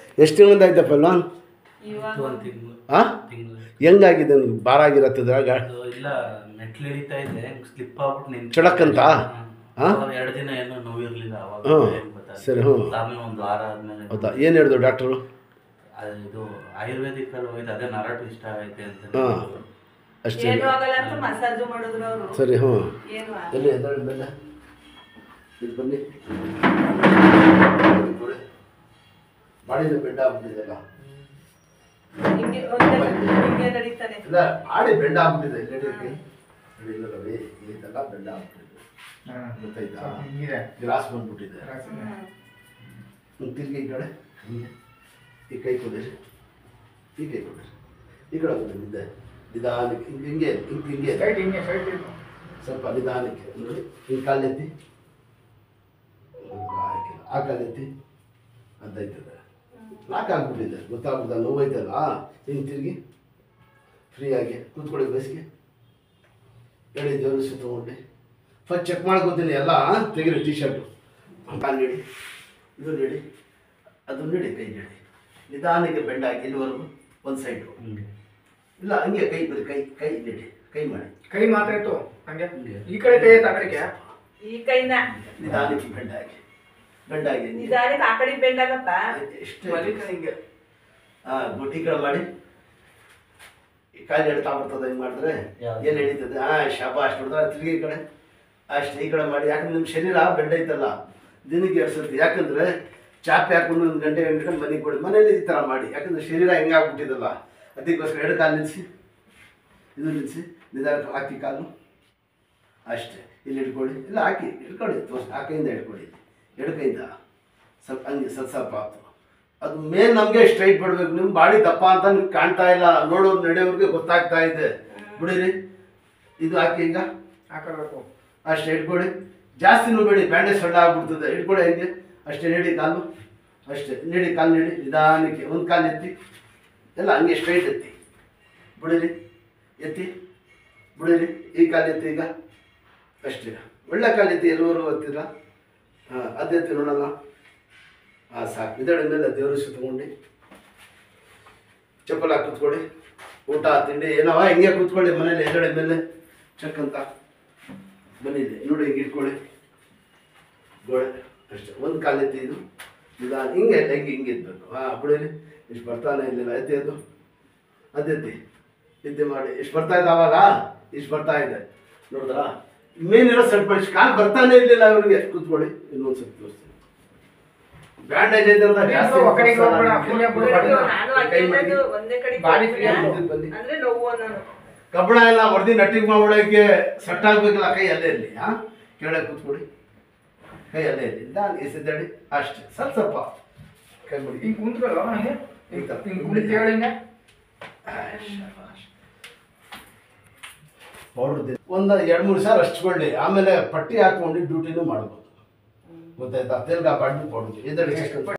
ಎಷ್ಟು ತಿಂಗಳಿಂದ ಆಯ್ತಾ ಪಲ್ವಾನ್ ಇವಾಗ ಒಂದು ತಿಂಗಳು ಹಾಂ ತಿಂಗಳು ಹೆಂಗಾಗಿದೆ ನಿಮ್ಗೆ ಭಾರ ಆಗಿರತ್ತದಾಗ ಅದು ಇಲ್ಲ ಮೆಟ್ಲು ಹಿಡಿತಾ ಇದೆ ಸ್ಲಿಪ್ ಆಗ್ಬಿಟ್ಟು ನಿಂತು ಚಡಕ್ಕಂತ? ಹಾ? ಎರಡು ದಿನ ಏನೋ ನೋವಿರ್ಲಿಲ್ಲ ಅವಾಗ ಹ್ಮ್. ಏನ್ ಗೊತ್ತಾಗ್ಲಿಲ್ಲ. ಸರಿ, ಹ್ಮ್. ಆಮೇಲೆ ಒಂದು ವಾರ ಆದ್ಮೇಲೆ ಹೌದಾ ಏನು ಹೇಳಿದ್ರು ಡಾಕ್ಟ್ರು ಅದು ಇದು ಆಯುರ್ವೇದಿಕ್ ಅಲ್ಲಿ ಹೋಯ್ತು ಅದೇ ನರಟು ಇಷ್ಟ ಆಗೈತೆ ಅಂತ ಹಾಂ ಅಷ್ಟೇ ಏನು ಆಗಲ್ಲ ಅಂತ ಮಸಾಜು ಮಾಡಿದ್ರು ಅವರು ಸರಿ ಹ್ಞೂ ಏನು ಆಗಲ್ಲ. ಎಲ್ಲಿ ಎದ್ದೇಳಿ ಮೇಲೆ ಇಲ್ಲಿ ಬನ್ನಿ ಮಾಡಿದ ಬೆಂಡ ಆಗ್ಬಿಟ್ಟಿದೆಲ್ಲ ಹಿಂಗೆ ಒಂದೇ ಹಿಂಗೆ ನಡೀತಾನೆ ಇಲ್ಲ ಮಾಡಿ ಬೆಂಡ ಆಗ್ಬಿಟ್ಟಿದೆ ಇಲ್ಲಿ ನಡೀರಿ. ನೋಡಿ, ಇಲ್ಲ ರವಿ ಇದೆಲ್ಲ ಬೆಂಡ ಆಗ್ಬಿಟ್ಟಿದೆ ಗೊತ್ತಾಯ್ತಾ ಗ್ರಾಸ್ ಬಂದ್ಬಿಟ್ಟಿದೆ ಹ್ಮ್, ತಿರ್ಗಿ ಈ ಕಡೆ ಹಿಂಗೆ ಈ ಕೈ ಕೊಡಿರಿ ಈ ಕೈ ಕೊಡಿರಿ ಈ ಕಡೆ ಕೊಡಿ ನಿದ್ದೆ ನಿಧಾನಕ್ಕೆ ಹಿಂಗೆ ಹಿಂಗೆ ಹಿಂಗೆ ಹಿಂಗೆ ಸ್ವಲ್ಪ ನಿಧಾನಕ್ಕೆ ನೋಡಿ ಈ ಕಾಲೆತ್ತಿ ಹಾಕಿಲ್ಲ ಆ ಕಾಲೆತ್ತಿ ಅದಾಯ್ತದೆ ಲಾಕ್ ಆಗ್ಬಿಟ್ಟಿದೆ ಗೊತ್ತಾಗ್ಬಿಡ್ದ ನೋವೈತಲ್ಲ ಹಿಂಗೆ ತಿರುಗಿ ಫ್ರೀಯಾಗಿ ಕೂತ್ಕೊಳ್ಳಿ ಬಸ್ಗೆ ಎಳಿ ದೇವರು ಸುತ್ತಗೊಂಡು ಫಸ್ಟ್ ಚೆಕ್ ಮಾಡ್ಕೋತೀನಿ ಎಲ್ಲ ತೆಗಿರಿ ಟಿ ಶರ್ಟು ಕಾಲು ನೀಡಿ ಇದು ನೀಡಿ ಅದು ನೀಡಿ ಕೈ ನೀಡಿ ನಿಧಾನಕ್ಕೆ ಬೆಂಡಾಗಿ ಇಲ್ಲಿವರೆಗೂ ಒಂದು ಸೈಡು ಹಿಂಗೆ ಇಲ್ಲ ಹಂಗೆ ಕೈ ಬರಿ ಕೈ ಕೈ ನೀಡಿ ಕೈ ಮಾಡಿ ಕೈ ಮಾತ್ರ ಇತ್ತು ಹಂಗೆ ಈ ಕಡೆ ಕೈ ಆ ಕಡೆಗೆ ಈ ಕೈನ ನಿಧಾನಕ್ಕೆ ಬೆಂಡಾಗಿ ಬೆಂಡಾಗಿ ನಿಧಾನಕ್ಕೆ ಆ ಕಡೆ ಬೆಂಡಾಗಪ್ಪ ಎಷ್ಟು ಮಲಿಕ ಹಿಂಗೆ ಹಾಂ ಗುಟ್ಟಿ ಕಡೆ ಮಾಡಿ ಈ ಕಾಲು ಎಡ್ತಾ ಬರ್ತದೆ ಹಿಂಗೆ ಮಾಡಿದ್ರೆ ಯಾವ್ದು? ಏನು ನಡೀತದೆ ಹಾಂ ಶಾಬಾಷ್ ನೋಡಿದ್ರೆ ತಿರುಗಿ ಈ ಕಡೆ ಅಷ್ಟು ಈ ಕಡೆ ಮಾಡಿ ಯಾಕಂದ್ರೆ ನಿಮ್ಮ ಶರೀರ ಬೆಂಡ ಐತಲ್ಲ ದಿನಕ್ಕೆ ಎರಡು ಸರ್ತಿ ಯಾಕಂದ್ರೆ ಚಾಪೆ ಹಾಕೊಂಡು ಒಂದು ಗಂಟೆ ಗಂಟೆ ಮನೆಗೆ ಕೊಡಿ ಮನೇಲಿ ಈ ಥರ ಮಾಡಿ ಯಾಕಂದ್ರೆ ಶರೀರ ಹೆಂಗಾಗ್ಬಿಟ್ಟಿದಲ್ಲ ಅದಕ್ಕೋಸ್ಕರ ಎರಡು ಕಾಲು ನಿಲ್ಲಿಸಿ ಇದು ನಿಲ್ಲಿಸಿ ನಿಧಾನಕ್ಕೆ ಹಾಕಿ ಕಾಲು ಅಷ್ಟೇ ಇಲ್ಲಿ ಹಿಡ್ಕೊಳ್ಳಿ ಇಲ್ಲ ಹಾಕಿ ಹಿಡ್ಕೊಳ್ಳಿ ತೋರಿಸಿ ಆ ಕೈಯಿಂದ ಹಿಡ್ಕೊಳ್ಳಿ ಎರಡು ಕೈಯಿಂದ ಸ್ವಲ್ಪ ಹಂಗೆ ಸ್ವಲ್ಪ ಸ್ವಲ್ಪ ಆಯ್ತು ಅದು ಮೇನ್ ನಮಗೆ ಸ್ಟ್ರೈಟ್ ಬಿಡ್ಬೇಕು ನಿಮ್ಮ ಬಾಡಿ ದಪ್ಪ ಅಂತ ನಿಮ್ಗೆ ಕಾಣ್ತಾ ಇಲ್ಲ ನೋಡೋರು ನಡೆಯೋರಿಗೆ ಗೊತ್ತಾಗ್ತಾ ಇದೆ ಬಿಡಿರಿ ಇದು ಹಾಕಿ ಈಗ ಹಾಕಬೇಕು ಅಷ್ಟೇ ಇಟ್ಕೊಳ್ಳಿ ಜಾಸ್ತಿನೂ ಬೇಡಿ ಬ್ಯಾಂಡೇಜ್ ಸೊಳ್ಳ ಆಗ್ಬಿಡ್ತದೆ ಇಟ್ಕೊಳ್ಳಿ ಹಂಗೆ ಅಷ್ಟೇ ನೀಡಿ ಕಾಲು ಅಷ್ಟೇ ನೀಡಿ ಕಾಲು ನೀಡಿ ನಿಧಾನಕ್ಕೆ ಒಂದು ಕಾಲು ಎತ್ತಿ ಎಲ್ಲ ಹಂಗೆ ಸ್ಟ್ರೈಟ್ ಎತ್ತಿ ಬಿಡಿರಿ ಎತ್ತಿ ಬಿಡಿರಿ ಈ ಕಾಲು ಎತ್ತಿ ಈಗ ಅಷ್ಟೇ ಒಳ್ಳೆ ಕಾಲು ಎತ್ತಿ ಎಲ್ಲರೂ ಓದ್ತೀರಾ ಹಾಂ ಅದು ಎತ್ತಿ ನೋಡೋಣ ಹಾಂ ಸಾಕು ಇದರ ಮೇಲೆ ದೇವರು ಸುತ್ತಕೊಂಡು ಚಪ್ಪಲ್ ಹಾಕಿ ಕೂತ್ಕೊಳ್ಳಿ ಊಟ ತಿಂಡಿ ಏನವ ಹಿಂಗೆ ಕೂತ್ಕೊಳ್ಳಿ ಮನೇಲಿ ಎದುರುಗಡೆ ಮೇಲೆ ಚೆಕ್ ಅಂತ ಬನ್ನಿ ಇಲ್ಲಿ ನೋಡಿ ಹಿಂಗೆ ಇಟ್ಕೊಳ್ಳಿ ಗೋಡೆ ಅಷ್ಟೇ ಒಂದು ಕಾಲೆತ್ತಿ ಇದು ನಿಧಾನ ಹಿಂಗೆ ಹೆಂಗೆ ಹಿಂಗೆ ಇದ್ಬೇಕು ಹಾಂ ಬಿಡಿರಿ ಇಷ್ಟು ಬರ್ತಾನೆ ಇರಲಿಲ್ಲ ಎತ್ತಿ ಅದು ಅದೆತ್ತಿ ನಿದ್ದೆ ಮಾಡಿ ಇಷ್ಟು ಬರ್ತಾ ಇದೆ ಆವಾಗ ಇಷ್ಟು ಬರ್ತಾ ಇದೆ ನೋಡಿದ್ರಾ ಮೇನ್ ಇರೋ ಸೆಟ್ ಮಾಡಿ ಇಷ್ಟು ಕಾಲು ಬರ್ತಾನೆ ಇರಲಿಲ್ಲ ಅವ್ರಿಗೆ ಕೂತ್ಕೊಳ್ಳಿ ಇನ್ನೊಂದು ಸ್ವಲ್ಪ ತೋರಿಸ್ತೀನಿ ಬ್ಯಾಂಡೇಜ್ ಐತೆ ಅಂತ ಜಾಸ್ತಿ ಆ ಕಡೆಗೆ ಹೋಗ್ಬೇಡ, free ಆಗಿ ಬಿಡು. ಬಿಡು, ನಾನು ಕೈ ಅಲ್ಲಿ ಮಾಡಿ. ಇರೋದು ಒಂದೇ ಕಡೆ ಬಾಡಿ free ಆಗಿ ಕೂತ್ರೆ ಬಿಡು. ಬನ್ನಿ. ಅಂದ್ರೆ ನೋವು ಅನ್ನೋದು ಕಬ್ಬಣ ಎಲ್ಲ ಹೊಡೆದು ನಟ್ಟಿಗೆ ಮಾಡ್ಬಿಡೋಕ್ಕೆ ಸೆಟ್ ಆಗ್ಬೇಕಲ್ಲ ಕೈ ಅಲ್ಲೇ ಇರಲಿ ಹಾಂ ಕೆಳಗೆ ಕೂತ್ಕೊಡಿ ಕೈ ಅಲ್ಲೇ ಇರಲಿ ನಾನು ಎಸೆದಾಡಿ ಅಷ್ಟೇ ಸ್ವಲ್ಪ ಸ್ವಲ್ಪ ಕೈ ಮುಡಿ ಹಿಂಗೆ ಕುಂತ್ಕೊಳ್ಳೋ ಹಂಗೆ ಹಿಂಗೆ ಹಿಂಗೆ ಕುಳಿತೇಳಿ ಹಿಂಗೆ ಪೌಡ್ರ್ ಒಂದು ಎರಡು ಮೂರು ಸಾವಿರ ಹಚ್ಕೊಳ್ಳಿ ಆಮೇಲೆ ಪಟ್ಟಿ ಹಾಕೊಂಡು ಡ್ಯೂಟಿನೂ ಮಾಡ್ಬೋದು ಗೊತ್ತಾಯ್ತಾ ತೆಲ್ಗ ಬಾಡಿ ಪೌಡ್ರ್ ಎದ್ದಡಿ